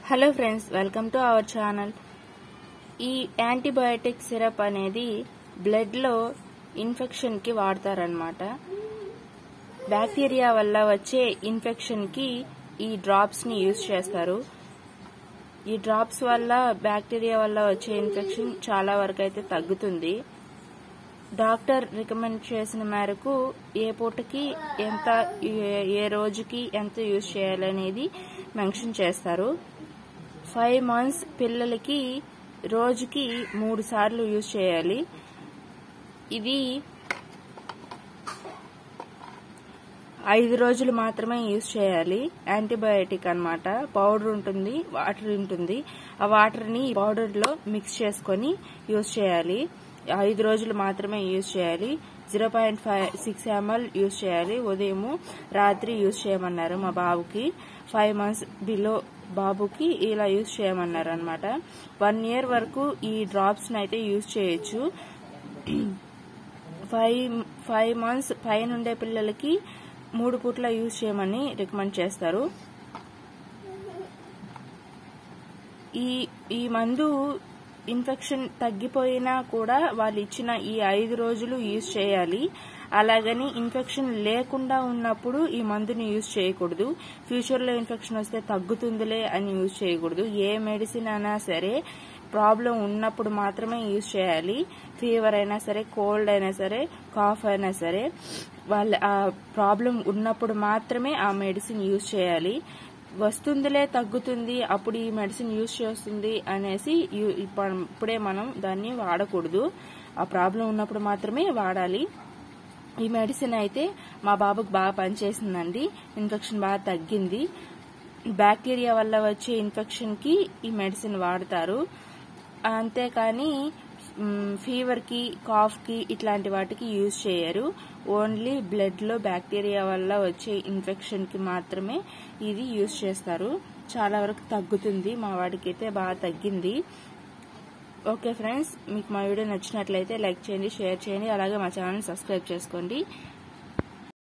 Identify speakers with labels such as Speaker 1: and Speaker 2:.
Speaker 1: hello friends welcome to our channel ఈ antibiotic syrup అనేది బ్లడ్లో ఇన్ఫెక్షన్కి వాడతారనమాట బ్యాక్టీరియా వల్ల వచ్చే ఇన్ఫెక్షన్కి ఈ డ్రాప్స్ని యూజ్ చేస్తారు ఈ డ్రాప్స్ వల్ల బ్యాక్టీరియా వల్ల వచ్చే ఇన్ఫెక్షన్ చాలా వరకు అయితే తగ్గుతుంది డాక్టర్ రికమెండ్ చేసిన మేరకు ఏ పూటకి ఎంత ఏ- ఏ రోజుకి ఎంత యూజ్ చేయాలనేది మెన్షన్ చేస్తారు ఫైవ్ మంత్స్ పిల్లలకి రోజుకి మూడు సార్లు యూజ్ చేయాలి ఇది ఐదు రోజులు మాత్రమే యూజ్ చేయాలి యాంటీబయాటిక్ అన్నమాట పౌడర్ ఉంటుంది వాటర్ ఉంటుంది ఆ వాటర్ని పౌడర్లో మిక్స్ చేసుకొని యూజ్ చేయాలి ఐదు రోజులు మాత్రమే యూజ్ చేయాలి zero point five six ML use చేయాలి ఉదయము రాత్రి యూజ్ చేయమన్నారు మా బాబుకి ఫైవ్ మంత్స్ బిలో బాబుకి ఇలా యూజ్ చేయమన్నారు అనమాట వన్ ఇయర్ వరకు ఈ డ్రాప్స్ అయితే యూజ్ చేయొచ్చు ఫైవ్ ఫైవ్ మంత్స్ పైన ఉండే పిల్లలకి మూడు పూట్ల యూజ్ చేయమని రికమెండ్ చేస్తారు ఈ ఈ మందు ఇన్ఫెక్షన్ తగ్గిపోయినా కూడా వాళ్ళు ఇచ్చిన ఈ ఐదు రోజులు యూజ్ చేయాలి అలాగని ఇన్ఫెక్షన్ లేకుండా ఉన్నప్పుడు ఈ మందుని యూజ్ చేయకూడదు ఫ్యూచర్లో ఇన్ఫెక్షన్ వస్తే తగ్గుతుందిలే అని యూజ్ చేయకూడదు ఏ మెడిసిన్ అయినా సరే ప్రాబ్లం ఉన్నప్పుడు మాత్రమే యూజ్ చేయాలి ఫీవర్ అయినా సరే కోల్డ్ అయినా సరే కాఫ్ అయినా సరే వాళ్ళ ఆ ప్రాబ్లం ఉన్నప్పుడు మాత్రమే ఆ మెడిసిన్ యూజ్ చేయాలి వస్తుందిలే తగ్గుతుంది అప్పుడు ఈ మెడిసిన్ యూజ్ చేస్తుంది అనేసి యు- ఇప్ప- ఇప్పుడే మనం దాన్ని వాడకూడదు ఆ ప్రాబ్లం ఉన్నప్పుడు మాత్రమే వాడాలి ఈ మెడిసిన్ అయితే మా బాబుకి బాగా పనిచేసిందండి ఇన్ఫెక్షన్ బాగా తగ్గింది బ్యాక్టీరియా వల్ల వచ్చే ఇన్ఫెక్షన్కి ఈ మెడిసిన్ వాడతారు అంతేకాని మ్, ఫీవర్కి కాఫ్కి ఇట్లాంటి వాటికి యూజ్ చేయరు ఓన్లీ బ్లడ్లో బ్యాక్టీరియా వల్ల వచ్చే ఇన్ఫెక్షన్కి మాత్రమే ఇది యూజ్ చేస్తారు చాలా వరకు తగ్గుతుంది మా వాడికి అయితే బాగా తగ్గింది ఓకే ఫ్రెండ్స్ మీకు మా వీడియో నచ్చినట్లయితే లైక్ చేయండి షేర్ చేయండి అలాగే మా ఛానల్ సబ్స్క్రైబ్ చేసుకోండి